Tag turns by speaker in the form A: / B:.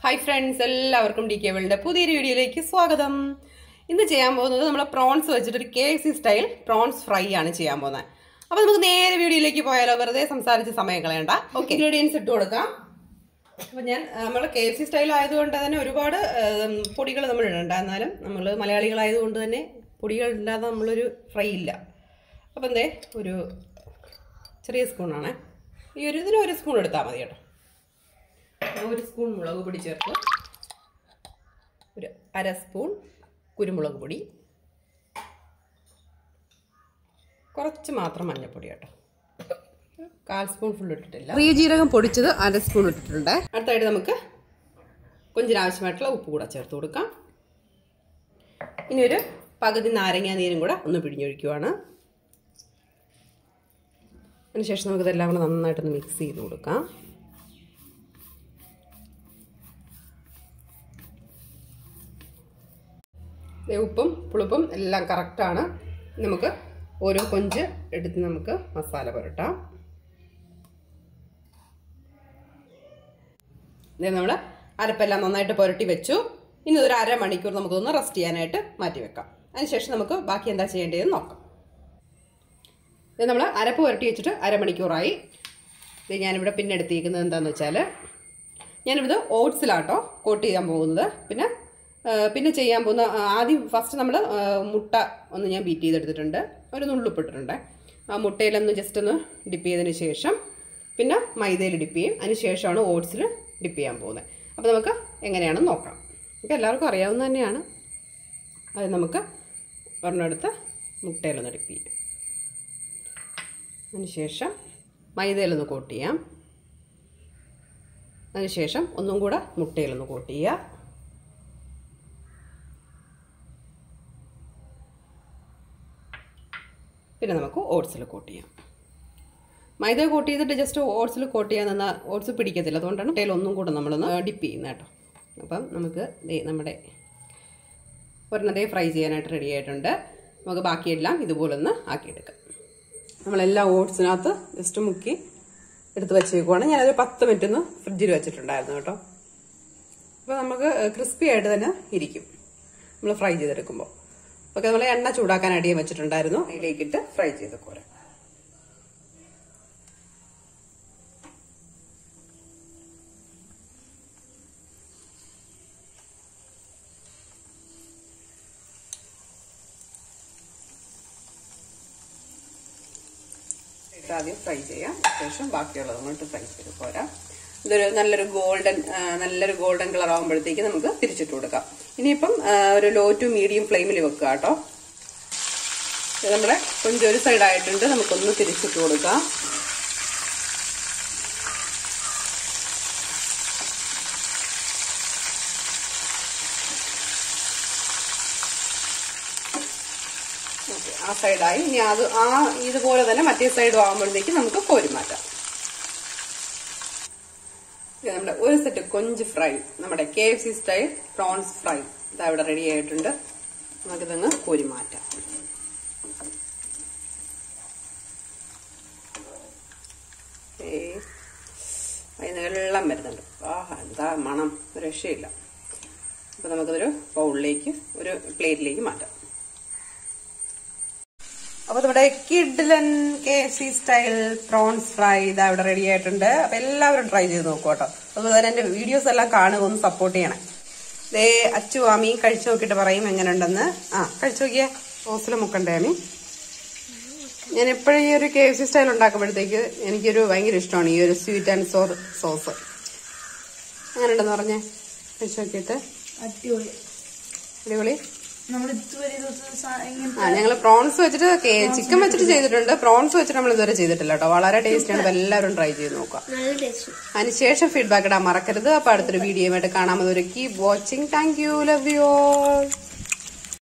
A: hi friends എല്ലാവർക്കും D K വേൾഡിൻ്റെ പുതിയൊരു വീഡിയോയിലേക്ക് സ്വാഗതം ഇന്ന് ചെയ്യാൻ പോകുന്നത് നമ്മൾ പ്രോൺസ് വെച്ചിട്ട് ഒരു K C style prawns fry ആണ് ചെയ്യാൻ പോകുന്നത് അപ്പോൾ നമുക്ക് നേരെ വീഡിയോയിലേക്ക് പോയാലോ വെറുതെ സംസാരിച്ച് സമയം കളയണ്ട ഓക്കെ ഇൻഗ്രീഡിയൻസ് ഇട്ട് കൊടുക്കാം അപ്പോൾ ഞാൻ നമ്മൾ കെ എഫ് സി സ്റ്റൈൽ ആയതുകൊണ്ട് തന്നെ ഒരുപാട് പൊടികൾ നമ്മൾ ഇടണ്ട എന്നാലും നമ്മൾ മലയാളികളായതുകൊണ്ട് തന്നെ പൊടികൾ ഇല്ലാതെ നമ്മളൊരു ഫ്രൈ ഇല്ല അപ്പോൾ എന്തേ ഒരു ചെറിയ സ്പൂണാണ് ഈ ഒരു ഇതിന് ഒരു സ്പൂൺ എടുത്താൽ മതി കേട്ടോ ഒരു സ്പൂൺ മുളക് പൊടി ചേർത്ത് ഒരു അര സ്പൂൺ കുരുമുളക് പൊടി കുറച്ച് മാത്രം മഞ്ഞൾപ്പൊടി കേട്ടോ കാൽ സ്പൂൺ ഫുൾ ഇട്ടിട്ടില്ല ചെറിയ ജീരകം പൊടിച്ചത് അര സ്പൂൺ ഇട്ടിട്ടുണ്ട് അടുത്തായിട്ട് നമുക്ക് കൊഞ്ചിന് ആവശ്യമായിട്ടുള്ള ഉപ്പ് കൂടെ ചേർത്ത് കൊടുക്കാം ഇനി ഒരു പകുതി നാരങ്ങ നീരും കൂടെ ഒന്ന് പിഴിഞ്ഞൊഴിക്കുവാണ് അതിനുശേഷം നമുക്കിതെല്ലാം കൂടെ നന്നായിട്ടൊന്ന് മിക്സ് ചെയ്ത് കൊടുക്കാം ഉപ്പും പുളിപ്പും എല്ലാം കറക്റ്റാണ് നമുക്ക് ഓരോ കൊഞ്ച് എടുത്ത് നമുക്ക് മസാല പുരട്ടാം ഇത് നമ്മൾ അരപ്പെല്ലാം നന്നായിട്ട് പുരട്ടി വെച്ചു ഇനി ഒരു അരമണിക്കൂർ നമുക്കൊന്ന് റെസ്റ്റ് ചെയ്യാനായിട്ട് മാറ്റി വെക്കാം അതിനുശേഷം നമുക്ക് ബാക്കി എന്താ ചെയ്യേണ്ടതെന്ന് നോക്കാം ഇത് നമ്മൾ അരപ്പ് പുരട്ടി വെച്ചിട്ട് അരമണിക്കൂറായി ഇത് ഞാനിവിടെ പിന്നെ എടുത്തിരിക്കുന്നത് എന്താണെന്ന് വെച്ചാൽ ഞാനിവിടെ ഓട്സിലാട്ടോ കോട്ട് ചെയ്യാൻ പോകുന്നത് പിന്നെ പിന്നെ ചെയ്യാൻ പോകുന്ന ആദ്യം ഫസ്റ്റ് നമ്മൾ മുട്ട ഒന്ന് ഞാൻ ബീറ്റ് ചെയ്തെടുത്തിട്ടുണ്ട് ഒരു നുള്ളിപ്പിട്ടിട്ടുണ്ട് ആ മുട്ടയിലൊന്ന് ജസ്റ്റ് ഒന്ന് ഡിപ്പ് ചെയ്തതിന് ശേഷം പിന്നെ മൈദയിൽ ഡിപ്പ് ചെയ്യും അതിന് ശേഷമാണ് ഓട്സിൽ ഡിപ്പ് ചെയ്യാൻ പോകുന്നത് അപ്പോൾ നമുക്ക് എങ്ങനെയാണെന്ന് നോക്കാം നമുക്ക് എല്ലാവർക്കും അറിയാവുന്ന തന്നെയാണ് അത് നമുക്ക് ഒരെണ്ണമെടുത്ത് മുട്ടയിലൊന്ന് ഡിപ്പ് ചെയ്യാം അതിനുശേഷം മൈദയിലൊന്ന് കോട്ട് ചെയ്യാം അതിനുശേഷം ഒന്നും കൂടെ മുട്ടയിലൊന്ന് കോട്ട് ചെയ്യുക പിന്നെ നമുക്ക് ഓട്സിൽ കോട്ട് ചെയ്യാം മൈദ കോട്ട് ചെയ്തിട്ട് ജസ്റ്റ് ഓട്സിൽ കോട്ട് ചെയ്യാൻ നിന്നാൽ ഓട്സ് പിടിക്കത്തില്ല അതുകൊണ്ടാണ് മുട്ടയിൽ ഒന്നും കൂടെ നമ്മളൊന്ന് ഡിപ്പ് ചെയ്യുന്നത് കേട്ടോ അപ്പം നമുക്ക് നമ്മുടെ ഒരെണ്ണതേ ഫ്രൈ ചെയ്യാനായിട്ട് റെഡി ആയിട്ടുണ്ട് നമുക്ക് ബാക്കിയെല്ലാം ഇതുപോലെ ഒന്ന് ആക്കിയെടുക്കാം നമ്മളെല്ലാം ഓട്സിനകത്ത് ജസ്റ്റ് മുക്കി എടുത്ത് വെച്ചേക്കുവാണ് ഞാനൊരു പത്ത് മിനിറ്റ് ഒന്ന് ഫ്രിഡ്ജിൽ വെച്ചിട്ടുണ്ടായിരുന്നു കേട്ടോ അപ്പോൾ നമുക്ക് ക്രിസ്പി ആയിട്ട് തന്നെ ഇരിക്കും നമ്മൾ ഫ്രൈ ചെയ്തെടുക്കുമ്പോൾ ഓക്കെ നമ്മൾ എണ്ണ ചൂടാക്കാൻ അടിയും വെച്ചിട്ടുണ്ടായിരുന്നു അതിലേക്കിട്ട് ഫ്രൈ ചെയ്ത് കോര ആദ്യം ഫ്രൈ ചെയ്യാം ശേഷം ബാക്കിയുള്ളത് അങ്ങോട്ട് ഫ്രൈ ചെയ്ത് പോരാം ഇതൊരു നല്ലൊരു ഗോൾഡൻ നല്ലൊരു ഗോൾഡൻ കളർ ആകുമ്പോഴത്തേക്ക് നമുക്ക് തിരിച്ചിട്ട് കൊടുക്കാം ഇനിയിപ്പം ഒരു ലോ ടു മീഡിയം ഫ്ലെയിമിൽ വെക്കുക കേട്ടോ നമ്മുടെ കൊഞ്ച് ഒരു സൈഡ് ആയിട്ടുണ്ട് നമുക്കൊന്ന് തിരിച്ചിട്ട് കൊടുക്കാം ആ സൈഡായി ഇനി അത് ആ ഇതുപോലെ തന്നെ മറ്റേ സൈഡും ആകുമ്പോഴത്തേക്ക് നമുക്ക് കോരി മാറ്റാം നമ്മുടെ ഒരു സെറ്റ് കൊഞ്ച് ഫ്രൈ നമ്മുടെ K F C style prawns fry ഇതാ ഇവിടെ റെഡി ആയിട്ടുണ്ട് നമുക്കിതങ്ങ് കോരി മാറ്റാം അതിന് വെള്ളം വരുന്നുണ്ട് ആഹാ എന്താ മണം രക്ഷയില്ല അപ്പൊ നമുക്കതൊരു ബൗളിലേക്ക് ഒരു പ്ലേറ്റിലേക്ക് മാറ്റാം അപ്പൊ നമ്മുടെ കിഡ്ലൻ K F C style prawns fry ഇതാ ഇവിടെ റെഡി ആയിട്ടുണ്ട് അപ്പൊ എല്ലാവരും ട്രൈ ചെയ്ത് നോക്കൂ കേട്ടോ അതുപോലെ തന്നെ എന്റെ വീഡിയോസ് എല്ലാം കാണുക ഒന്ന് സപ്പോർട്ട് ചെയ്യണേ ദേ അച്ചു ആമി കഴിച്ചു നോക്കിയിട്ട് പറയും എങ്ങനെയുണ്ടെന്ന് ആ കഴിച്ചു നോക്കിയേ സോസിൽ മുക്കണ്ടേ ആമി ഞാൻ എപ്പോഴും ഈ ഒരു കെ എഫ് സി സ്റ്റൈൽ ഉണ്ടാക്കുമ്പോഴത്തേക്ക് എനിക്കൊരു ഭയങ്കര ഇഷ്ടമാണ് ഈ ഒരു സ്വീറ്റ് ആൻഡ് സോർ സോസ് എങ്ങനെയുണ്ടെന്ന് പറഞ്ഞേ കഴിച്ചു നോക്കിയിട്ട്
B: അടിപൊളി
A: അടിപൊളി
B: നമ്മൾ ഇതുവരെ ഇങ്ങനത്തെ
A: ആ ഞങ്ങൾ പ്രോൺസ് വെച്ചിട്ട് ചിക്കൻ വെച്ചിട്ട് ചെയ്തിട്ടുണ്ട് പ്രോൺസ് വെച്ചിട്ട് നമ്മൾ ഇതുവരെ ചെയ്തിട്ടില്ല കേട്ടോ വളരെ ടേസ്റ്റ് ആണ് എല്ലാവരും ട്രൈ ചെയ്ത് നോക്കുക
B: നല്ല ടേസ്റ്റ്
A: അതിനുശേഷം ഫീഡ്ബാക്ക് ഇടാൻ മറക്കരുത് അപ്പൊ അടുത്തൊരു വീഡിയോ ആയിട്ട് കാണാൻ ഒരു keep watching thank you love you all